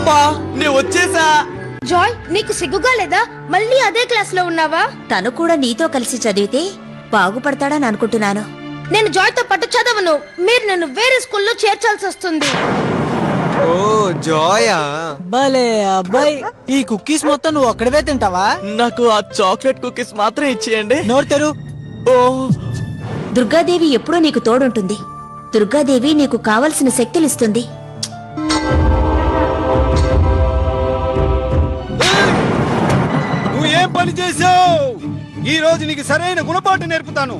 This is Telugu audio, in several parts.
అమ్మా నేను వచ్చేసా జాయ్ నీకు సిగ్గుగా లేదా మళ్ళీ అదే క్లాస్ లో ఉన్నావా తను కూడా నీతో కలిసి చదివితే బాగుపడతాడని అనుకుంటున్నాను నేను జాయ్ తో పాటు చదవను మీరు నన్ను వేరే స్కూల్లో చేర్చాల్సి వస్తుంది ఓ జాయా భలే అబ్బాయి ఈ కుక్కీస్ మొత్తం నువ్వు ఒక్కడవే తింటావా నాకు ఆ చాక్లెట్ కుకీస్ మాత్రం ఇచ్చేయండి నోరు తెరు ఓ దుర్గాదేవి ఎప్పుడూ నీకు తోడుంటుంది దుర్గాదేవి నీకు కావలసిన శక్తులిస్తుంది నువ్వు ఏం పని చేసావు ఈ రోజు నీకు సరైన గుణపాఠం నేర్పుతాను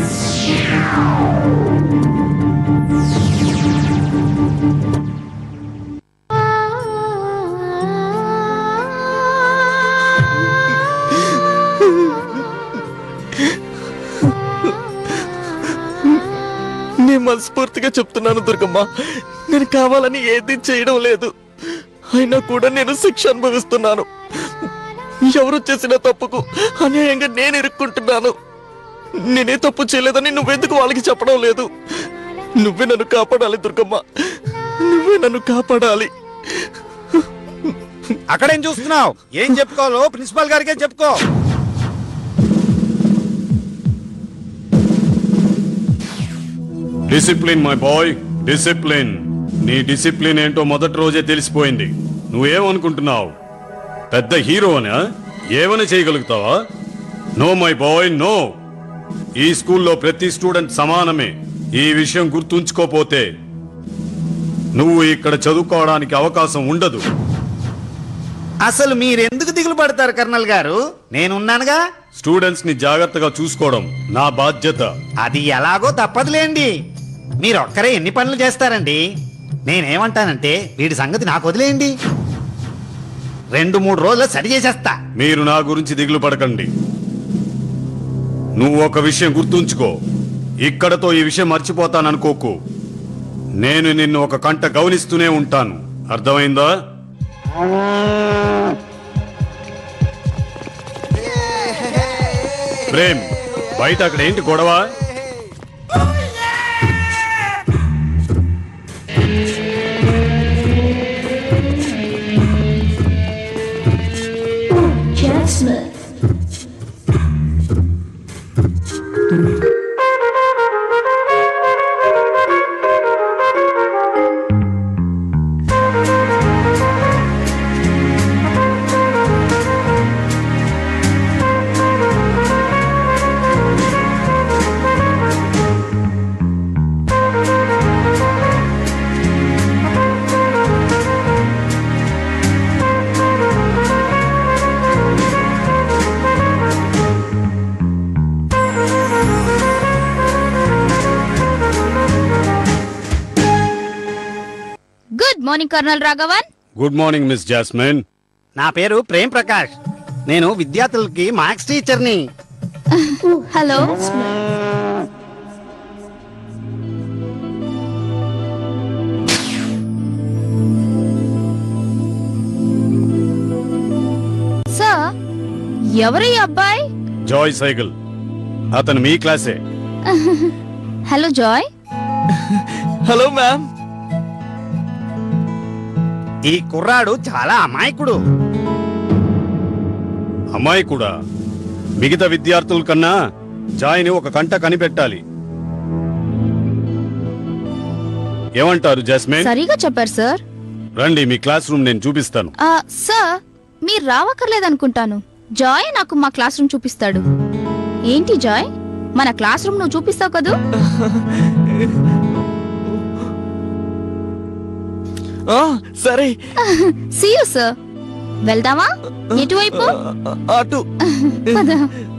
నేను మనస్ఫూర్తిగా చెప్తున్నాను దుర్గమ్మ నేను కావాలని ఏది చేయడం లేదు అయినా కూడా నేను శిక్ష అనుభవిస్తున్నాను ఎవరు చేసిన తప్పుకు అన్యాయంగా నేను ఇరుక్కుంటున్నాను నేనే తప్పు చేయలేదని నువ్వెందుకు వాళ్ళకి చెప్పడం లేదు నువ్వే నన్ను కాపాడాలి దుర్గమ్మ నువ్వే నన్ను కాపాడాలి అక్కడేం చూస్తున్నావు ఏం చెప్పుకోవాలో ప్రిన్సిపాల్ గారికే చెప్పుకో డిసిప్లిన్ మై బాయ్ డిసిప్లిన్ నీ డిసిప్లిన్ ఏంటో మొదటి రోజే తెలిసిపోయింది నువ్వేమనుకుంటున్నావు పెద్ద హీరోనా ఏమైనా చేయగలుగుతావా నో మై బాయ్ నో ఈ స్కూల్లో ప్రతి స్టూడెంట్ సమానమే ఈ విషయం గుర్తుంచుకోపోతే నువ్వు ఇక్కడ చదువుకోవడానికి అవకాశం ఉండదు అసలు మీరెందుకు దిగులు పడతారు కర్నల్ గారు నేనున్నానుగా స్టూడెంట్స్ ని జాగ్రత్తగా చూసుకోవడం నా బాధ్యత అది ఎలాగో తప్పదులేండి మీరు ఒక్కరే ఎన్ని పనులు చేస్తారండి నేనేమంటానంటే వీడి సంగతి నాకు వదిలేయండి రెండు మూడు రోజులు సరి చేసేస్తా మీరు నా గురించి దిగులు పడకండి నువ్వు ఒక విషయం గుర్తుంచుకో ఇక్కడతో ఈ విషయం మర్చిపోతాననుకోకు నేను నిన్ను ఒక కంట గౌనిస్తూనే ఉంటాను అర్థమైందా ప్రేమ్ బయట అక్కడ ఏంటి గొడవ good morning colonel Raghavan good morning miss Jasmine నా పేరు ప్రేమ్ ప్రకాష్ నేను విద్యార్థులకి మ్యాథ్స్ టీచర్ని హలో సార్ ఎవరు ఈ అబ్బాయి జాయ్ సైకిల్ అతను మీ క్లాసే హలో జాయ్ హలో మ్యామ్ ఈ కుర్రాడు చాలా అమాయకుడు అమ్మాయి కూడా మిగతా విద్యార్థుల కన్నా జాయ్ని ఒక కంట కనిపెట్టాలి ఏమంటారు జాస్మిన్ సరిగా చెప్పారు సార్ రండి మీ క్లాస్ రూమ్ నేను చూపిస్తాను ఆ, సార్ మీరు రావక్కర్లేదనుకుంటాను జాయ్ నాకు మా క్లాస్ రూమ్ చూపిస్తాడు ఏంటి జాయ్ మన క్లాస్ రూమ్ నువ్వు చూపిస్తావు కదూ ఆ, సరే సీ యు సార్ వెళ్దామా ఎటువైపు ఆ, అటు పద.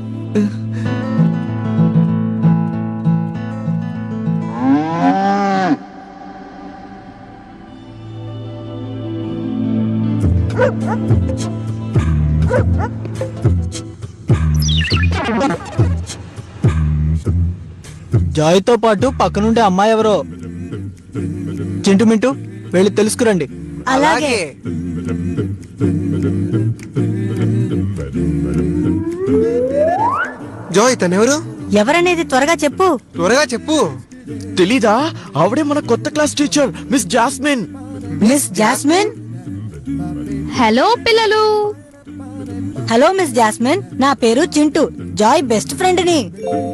జాయ్ తో పాటు పక్కనుండే అమ్మాయి ఎవరో చింటు మింటు వెళ్ళి తెలుసుకురండి అలాగే జాయ్ తనెవరు ఎవరనేది త్వరగా చెప్పు త్వరగా చెప్పు తెలీదా ఆవిడే మన కొత్త class teacher miss Jasmine miss Jasmine hello పిల్లలు హలో మిస్ జాస్మిన్ నా పేరు చింటూ జాయ్ బెస్ట్ ఫ్రెండ్ ని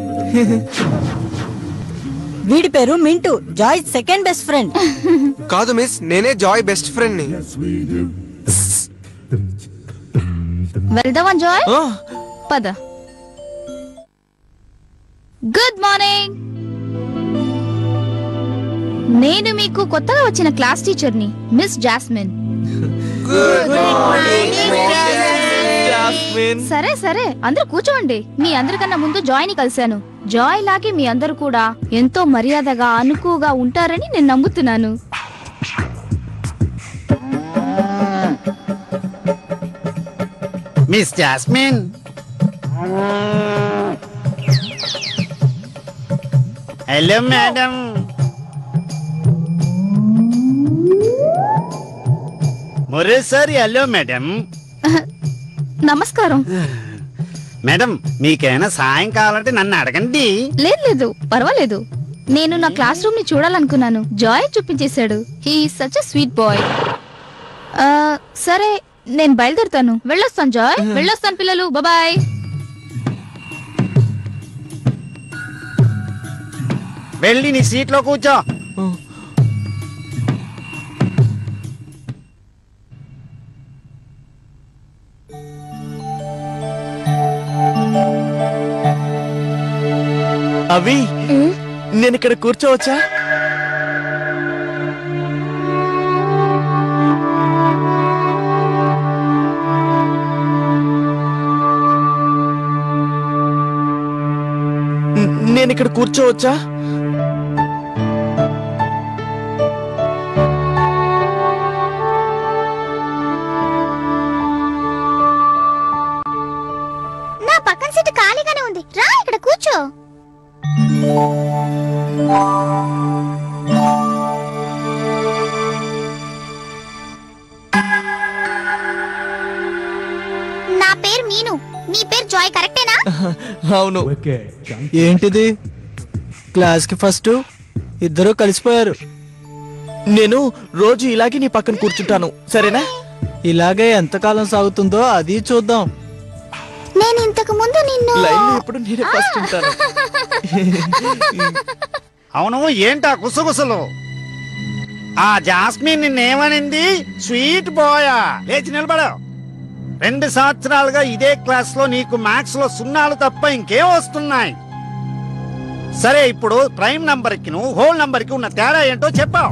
వీడి పేరు Mintu Joy second best friend కాదు మిస్ నేనే జాయ్ బెస్ట్ ఫ్రెండ్ ని వెళ్దామా జాయ్ ఆ, పద గుడ్ మార్నింగ్ నేను మీకు కొత్తగా వచ్చిన క్లాస్ టీచర్ని మిస్ జాస్మిన్ జాస్మిన్ సరే సరే అందరూ కూర్చోండి మీ అందరికన్నా ముందు జాయ్ ని కలిశాను జాయ్ లాగే మీ అందరూ కూడా ఎంతో మర్యాదగా అనుకువగా ఉంటారని నేను నమ్ముతున్నాను మిస్ జాస్మిన్ హలో మేడం మరోసారి హలో మేడం నమస్కారం మేడం మీకేమైనా సాయం కావాలంటే నన్ను అడగండి లేదు లేదు పర్వాలేదు నేను నా క్లాస్ రూమ్ ని చూడాలనుకున్నాను జాయ్ చూపించేశాడు హీ సచ్ స్వీట్ బాయ్ సరే నేను బయలుదేరుతాను వెళ్ళొస్తాను జాయ్ వెళ్ళొస్తాను పిల్లలు బాయ్ వెళ్ళి నీ సీట్లో కూర్చో అవి నేను ఇక్కడ కూర్చోవచ్చా న- నేను ఇక్కడ కూర్చోవచ్చా నా పక్కన సీటు ఖాళీగానే ఉంది రా ఇక్కడ కూర్చో నా పేరు మీను నీ పేరు జాయ్ కరెక్టేనా అవును ఏంటిది క్లాస్ కి ఫస్ట్ ఇద్దరు కలిసిపోయారు నేను రోజు ఇలాగే నీ పక్కన కూర్చుంటాను సరేనా ఇలాగే ఎంతకాలం సాగుతుందో అది చూద్దాం నేను ఇంతకు ముందు నిన్ను లైన్ లో ఎప్పుడు నేనే ఫస్ట్ ఉంటాను అవును ఏంటా గుసగుసలు ఆ జాస్మిన్ నిన్నేమనింది స్వీట్ బాయా లేచి నిలబడు రెండు సంవత్సరాలుగా ఇదే క్లాస్ లో నీకు మ్యాథ్స్ లో సున్నాలు తప్ప ఇంకేం వస్తున్నాయి సరే ఇప్పుడు ప్రైమ్ నంబర్ కి నువ్వు హోల్ నంబర్ కి ఉన్న తేడా ఏంటో చెప్పావు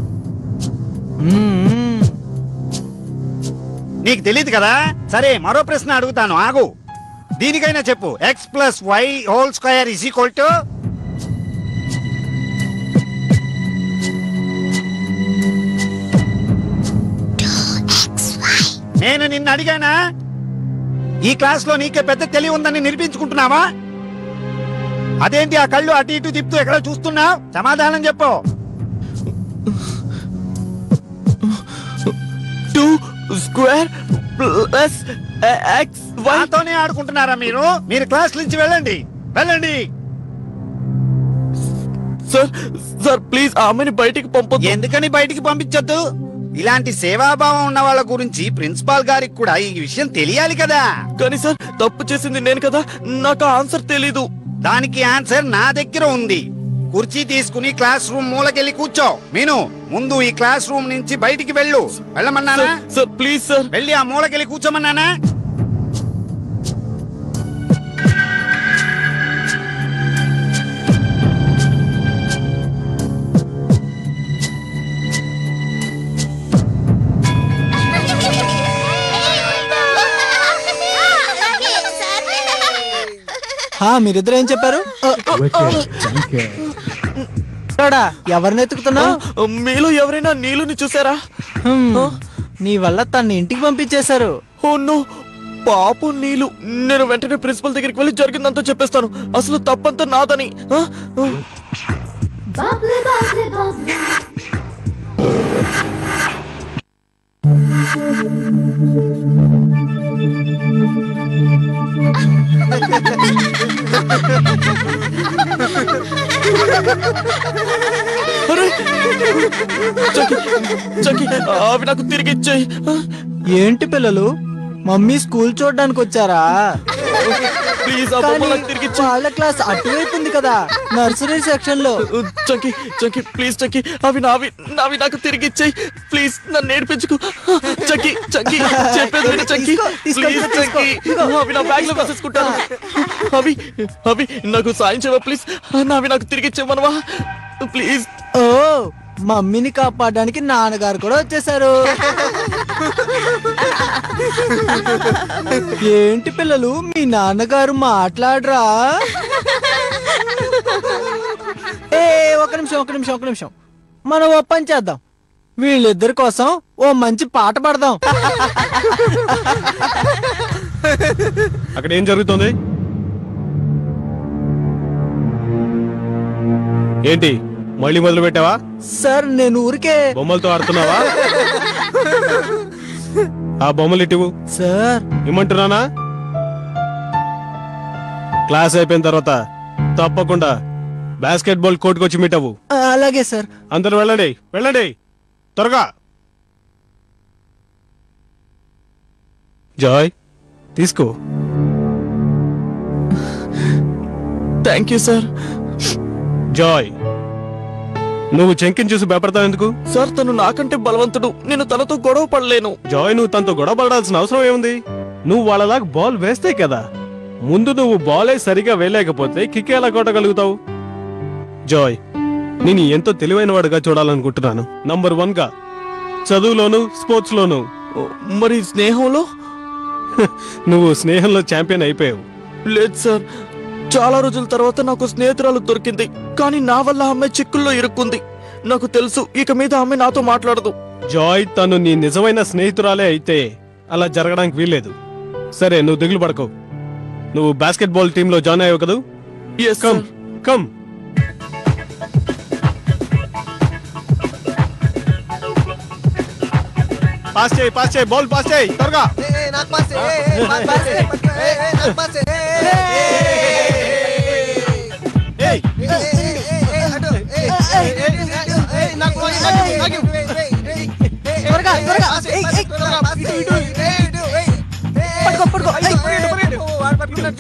మ్మ్. నీకు తెలియదు కదా సరే మరో ప్రశ్న అడుగుతాను ఆగు దీనికైనా చెప్పు x plus y whole square is equal to నేను నిన్ను అడిగానా ఈ క్లాస్ లో నీకే పెద్ద తెలివి ఉందని నిరూపించుకుంటున్నావా అదేంటి ఆ కళ్ళు అటు ఇటు తిప్పుతూ ఎక్కడ చూస్తున్నావు సమాధానం చెప్పు two square plus x y నాతోనే ఆడుకుంటున్నారా మీరు మీరు క్లాస్ నుంచి వెళ్ళండి వెళ్ళండి సార్ సార్ ప్లీజ్ ఆమెని బయటికి పంపొద్దు ఎందుకని బయటికి పంపించొద్దు ఇలాంటి సేవాభావం ఉన్న వాళ్ళ గురించి ప్రిన్సిపాల్ గారికి కూడా ఈ విషయం తెలియాలి కదా కానీ సార్ తప్పు చేసింది నేను కదా నాకు ఆ ఆన్సర్ తెలీదు దానికి ఆన్సర్ నా దగ్గర ఉంది కుర్చీ తీసుకుని క్లాస్ రూమ్ మూలకెళ్ళి కూర్చో మీను ముందు ఈ క్లాస్ రూమ్ నుంచి బయటికి వెళ్ళు వెళ్ళమన్నానా సార్ సార్ ప్లీజ్ సార్ వెళ్ళి ఆ మూలకెళ్ళి కూర్చోమన్నానా హా మీరిద్దరు ఏం చెప్పారు చూడా, ఎవరిని ఎత్తుకుతున్నావు మీలో ఎవరైనా నీళ్ళని చూసారా హ్మ్. నీ వల్ల తన్ని ఇంటికి పంపించేశారు ఓ నో పాపం నీళ్ళు నేను వెంటనే ప్రిన్సిపల్ దగ్గరికి వెళ్ళి జరిగిందంతా చెప్పేస్తాను అసలు తప్పంతా నాదని ఆ? ఆ. అరే చంకి చంకి అవి నాకు తిరిగి ఇచ్చేయి ఏంటి పిల్లలు మమ్మీ స్కూల్ చూడడానికి వచ్చారా ప్లీజ్ ఆ కానీ బొమ్మ నాకు తిరిగి ఇచ్చేయి వాళ్ళ క్లాస్ అటువైపు ఉంది కదా నర్సరీ సెక్షన్ లో చంకి చంకి ప్లీజ్ చంకి అవి నావి నావి నాకు తిరిగి ఇచ్చేయి ప్లీజ్ నన్ను నేర్పించుకు చంకి చంకి చెప్పేది విను, చంకి తీసుకో, తీసుకో, ప్లీజ్ తీసుకో, చంకి తీసుకో. అవి నా బ్యాగ్ లో వేసేసుకుంటాను అవి అవి నాకు సాయం చేయవా ప్లీజ్ నావి నాకు తిరిగి ఇచ్చేమనవా ప్లీజ్ ఓ మమ్మీని కాపాడడానికి నాన్నగారు కూడా వచ్చేసారు ఏంటి పిల్లలు మీ నాన్నగారు మాట్లాడరా ఏ ఒక నిమిషం ఒక నిమిషం ఒక నిమిషం మనం ఓ పని చేద్దాం వీళ్ళిద్దరి కోసం ఓ మంచి పాట పాడదాం అక్కడ ఏం జరుగుతుంది ఏంటి మళ్ళీ మొదలు పెట్టావా సార్ నేను ఊరికే బొమ్మలతో ఆడుతున్నావా ఆ బొమ్మలు ఇటివు సార్ ఇమ్మంటున్నానా క్లాస్ అయిపోయిన తర్వాత తప్పకుండా బాస్కెట్ బాల్ కోర్టుకు వచ్చి మీట్ అవ్వు అలాగే సార్ అందరూ వెళ్ళండి వెళ్ళండి త్వరగా జాయ్ తీసుకో థ్యాంక్ యూ సార్ జాయ్ నువ్వు చెంకిని చూసి భయపడతావు ఎందుకు సార్ తను నాకంటే బలవంతుడు నేను తనతో గొడవ పడలేను జాయ్ నువ్వు తనతో గొడవ పడాల్సిన అవసరం ఏముంది నువ్వు వాళ్ళలాగా బాల్ వేస్తే కదా ముందు నువ్వు బాలే సరిగా వేయలేకపోతే కిక్ ఎలా కొట్టగలుగుతావు జాయ్ నేను ఎంతో తెలివైన వాడుగా చూడాలనుకుంటున్నాను నంబర్ వన్ గా చదువులోను స్పోర్ట్స్ లోను మరి స్నేహంలో నువ్వు స్నేహంలో ఛాంపియన్ అయిపోయావు లేదు సార్ చాలా రోజుల తర్వాత నాకు స్నేహితురాలు దొరికింది కానీ నా వల్ల ఆమె చిక్కుల్లో ఇరుక్కుంది నాకు తెలుసు ఇక మీద ఆమె నాతో మాట్లాడదు జాయ్ తను నీ నిజమైన స్నేహితురాలే అయితే అలా జరగడానికి వీల్లేదు సరే నువ్వు దిగులు పడకు నువ్వు బాస్కెట్ బాల్ టీంలో జాయిన్ అయ్యావు కదూ ఎస్ కమ్ కమ్ పాస్ చేయి పాస్ చేయి బాల్ పాస్ చేయి త్వరగా ఏయ్, త్వరగా త్వరగా ఏయ్, ఏయ్, ఇటు, ఇటు. పట్టుకో, పట్టుకో. ఏయ్.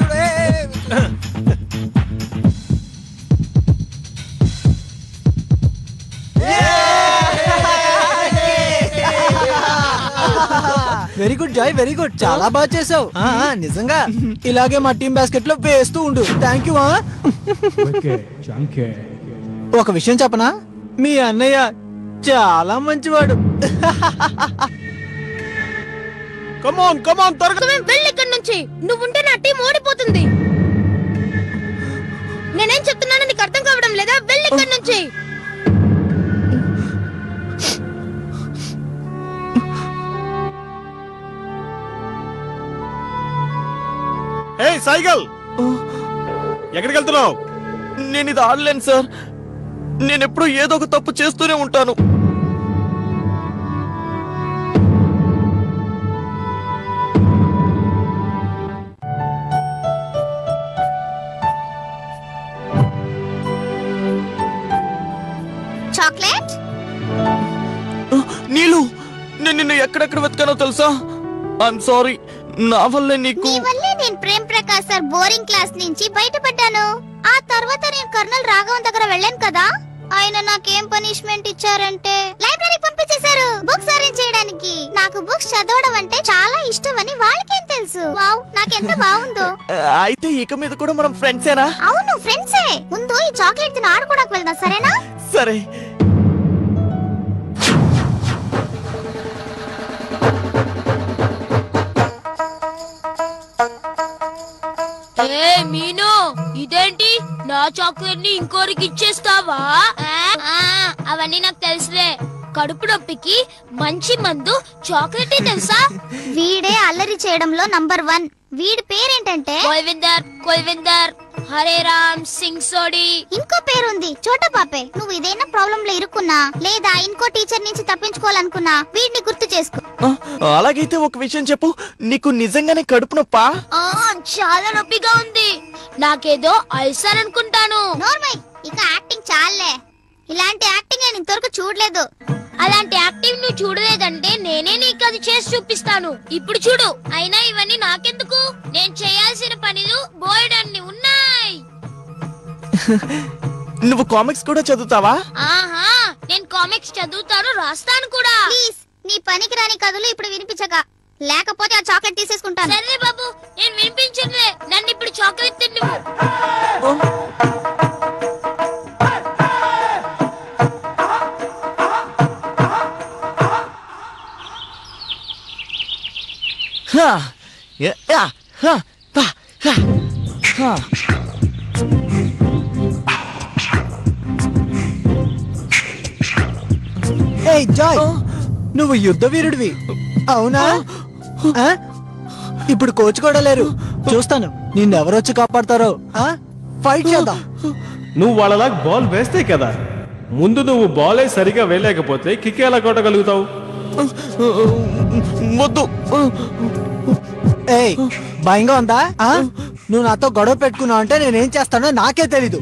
Very good Joy very good చాలా బాగా చేసావు ఆ, ఆ, నిజంగా ఇలాగే మా టీం బాస్కెట్ లో వేస్తూ ఉండు థ్యాంక్ యూ ఒక విషయం చెప్పనా మీ అన్నయ్య చాలా మంచివాడు కమాన్ కమాన్ త్వరగా వెళ్ళి ఇక్కడి నుంచి నువ్వుంటే నా టీం ఓడిపోతుంది నేనేం చెప్తున్నానో నీకు అర్థం కావడం లేదా వెళ్ళి ఇక్కడి నుంచి ఏయ్ సైకిల్ ఎక్కడికి వెళ్తున్నావు నేను ఇది ఆడలేను సార్ నేను ఎప్పుడూ ఏదో ఒక తప్పు చేస్తూనే ఉంటాను చాక్లెట్ నీలు నేను నిన్ను ఎక్కడెక్కడ వెతకానో తెలుసా ఐఎమ్ సారీ నా వల్లే నీకు నీ వల్లే నేను Prem Prakash sir boring class నుంచి బయటపడ్డాను ఆ తర్వాత నేను కర్నల్ రాఘవన్ దగ్గర వెళ్ళాను కదా ఆయన నాకేం పనిష్మెంట్ ఇచ్చారంటే లైబ్రరీ పంపించేశారు బుక్స్ అరేంజ్ చేయడానికి నాకు బుక్స్ చదవడం అంటే చాలా ఇష్టం అని వాళ్ళకేం తెలుసు వావ్ నాకెంత బాగుందో ఆ, అయితే ఇక మీద కూడా మనం ఫ్రెండ్సేనా అవును ఫ్రెండ్సే ముందు ఈ చాక్లెట్ తిని ఆడుకోవడానికి వెళ్దాం సరేనా సరే ఏ మీను ఇదేంటి నా చాక్లెట్ ని ఇంకోరికి ఇచ్చేస్తావా ఆ, అవన్నీ నాకు తెలుసులే కడుపు నొప్పికి మంచి మందు చాక్లెట్ తెలుసా వీడే అల్లరి చేయడంలో నంబర్ వన్ వీడి పేరేంటంటే కొల్విందర్ కొల్విందర్ హరే రామ్ సింగ్ సోడి ఇంకో పేరుంది చోట పాపే నువ్వు ఇదేనా ప్రాబ్లం లో ఇరుక్కున్నా లేదా ఇంకో టీచర్ నుంచి తప్పించుకోవాలనుకున్నా వీడిని గుర్తు చేసుకో ఆ, అలాగైతే ఒక విషయం చెప్పు నీకు నిజంగానే కడుపు నొప్పా ఆ, చాలా నొప్పిగా ఉంది నాకేదో అల్సర్ అనుకుంటాను నోర్మై ఇక యాక్టింగ్ చాలే ఇలాంటి యాక్టింగ్ నేను ఇంతవరకు చూడలేదు అలాంటి యాక్టివ్ నువ్వు చూడలేదంటే నేనే నీకు అది చేసి చూపిస్తాను ఇప్పుడు చూడు అయినా ఇవన్నీ నాకెందుకు నేను చేయాల్సిన పనులు బోయడాన్ని ఉన్నాయి నువ్వు కామిక్స్ కూడా చదువుతావా ఆహా నేను కామిక్స్ చదువుతాను రాస్తాను కూడా ప్లీజ్ నీ పనికి రాని కథలు ఇప్పుడు వినిపించగా లేకపోతే ఆ చాక్లెట్ తీసేసుకుంటాను సరే బాబు నేను వినిపించనులే నన్ను ఇప్పుడు చాక్లెట్ తిన్ను హా, యా, యా, హా, హా, హా, హా. ఏయ్ జాయ్ నువ్వు యుద్ధ వీరుడివి అవునా ఆ? ఇప్పుడు కోచ్ కూడా లేరు చూస్తాను నిన్నెవరొచ్చి కాపాడతారో ఆ? ఫైట్ చేద్దాం నువ్వు వాళ్ళలాగా బాల్ వేస్తే కదా ముందు నువ్వు బాలే సరిగా వేయలేకపోతే కిక్ ఎలా కొట్టగలుగుతావు వద్దు ఏయ్ భయంగా ఉందా ఆ? నువ్వు నాతో గొడవ పెట్టుకున్నావు అంటే నేనేం చేస్తానో నాకే తెలీదు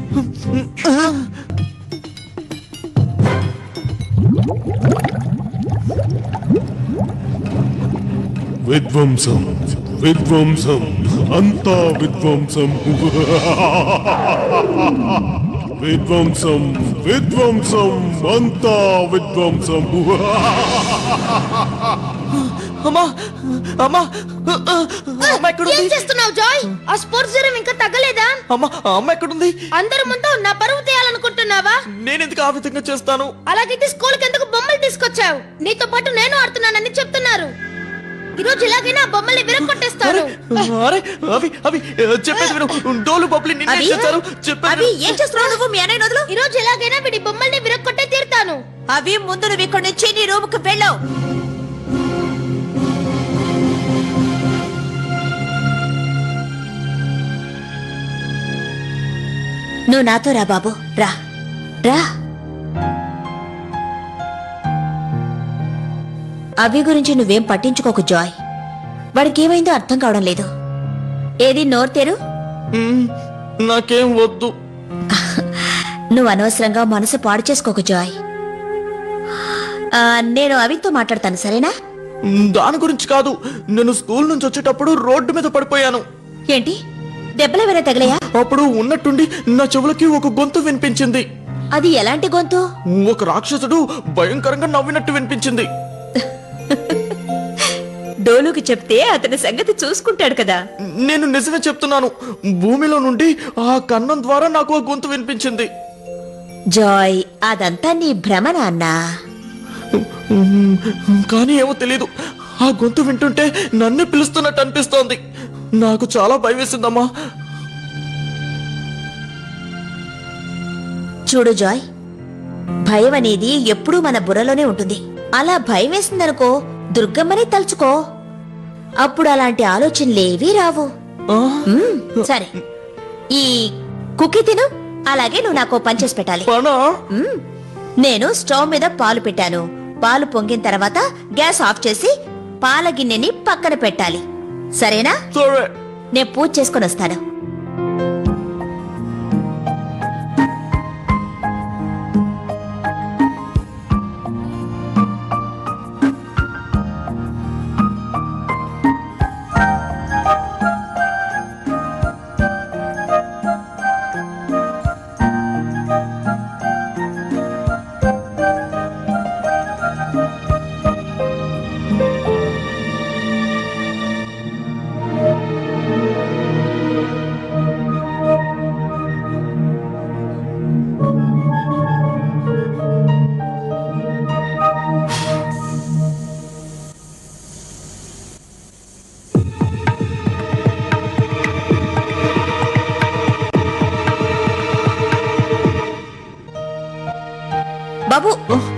విధ్వంసం విధ్వంసం అంతా విధ్వంసం విధ్వంసం విధ్వంసం అంతా విధ్వంసం అమ్మా అమ్మా అమ్మ ఎక్కడుంది ఏం చేస్తున్నావు జాయ్ ఆ స్పోర్ట్స్ జ్వరం ఇంకా తగ్గలేదా అమ్మ అమ్మ ఎక్కడుంది అందరి ముందు నా పరువు తీయాలనుకుంటున్నావా నేను ఎందుకు ఆ విధంగా చేస్తాను అలాగైతే స్కూల్ కి ఎందుకు బొమ్మలు తీసుకొచ్చావు నీతో పాటు నేను ఆడుతున్నానని చెప్తున్నారు ఈ రోజు ఇలాగైనా ఆ బొమ్మల్ని విరగొట్టేస్తాను అరే అవి అవి చెప్పేది విను డోలు బొబ్బలి నిన్నే అవి? చేశారు చెప్పేది అవి విను. ఏం చేస్తున్నావు నువ్వు మీ అన్నయ్య వదులు ఈ రోజు ఎలాగైనా వీడి బొమ్మల్ని విరగొట్టే తీరుతాను అవి ముందు నువ్వు ఇక్కడి నుంచి నీ రూమ్ కు వెళ్ళావు నువ్వు నాతో రా బాబు రా రా అవి గురించి నువ్వేం పట్టించుకోకు జాయ్ వాడికి ఏమైందో అర్థం కావడం లేదు ఏది నోరు తెరు మ్మ్, నాకేం వద్దు నువ్వు అనవసరంగా మనసు పాడు చేసుకోకు జాయ్ ఆ, నేను అవితో మాట్లాడతాను సరేనా మ్మ్, దాని గురించి కాదు నేను స్కూల్ నుంచి వచ్చేటప్పుడు రోడ్డు మీద పడిపోయాను ఏంటి దెబ్బలు ఏమైనా తగిలాయా అప్పుడు ఉన్నట్టుండి నా చెవులకి ఒక గొంతు వినిపించింది అది ఎలాంటి గొంతు ఒక రాక్షసుడు భయంకరంగా నవ్వినట్టు వినిపించింది డోలుకి చెప్తే అతని సంగతి చూసుకుంటాడు కదా నేను నిజమే చెప్తున్నాను భూమిలో నుండి ఆ కన్నం ద్వారా నాకు ఆ గొంతు వినిపించింది జాయ్ అదంతా నీ భ్రమ నాన్నా మ్మ్, కానీ ఏమో తెలీదు ఆ గొంతు వింటుంటే నన్నే పిలుస్తున్నట్టు అనిపిస్తోంది నాకు చాలా భయం వేసిందమ్మా చూడు జాయ్ భయం అనేది ఎప్పుడూ మన బుర్రలోనే ఉంటుంది అలా భయం వేసిందనుకో దుర్గమ్మని తలుచుకో అప్పుడు అలాంటి ఆలోచనలేవీ రావు మ్మ్, సరే ఈ కుకీ తిను అలాగే నువ్వు నాకు ఓ పని చేసి పెట్టాలి మ్మ్. నేను స్టవ్ మీద పాలు పెట్టాను పాలు పొంగిన తర్వాత గ్యాస్ ఆఫ్ చేసి పాల గిన్నెని పక్కన పెట్టాలి సరేనా సరే నేను పూజ చేసుకొని వస్తాను బాబు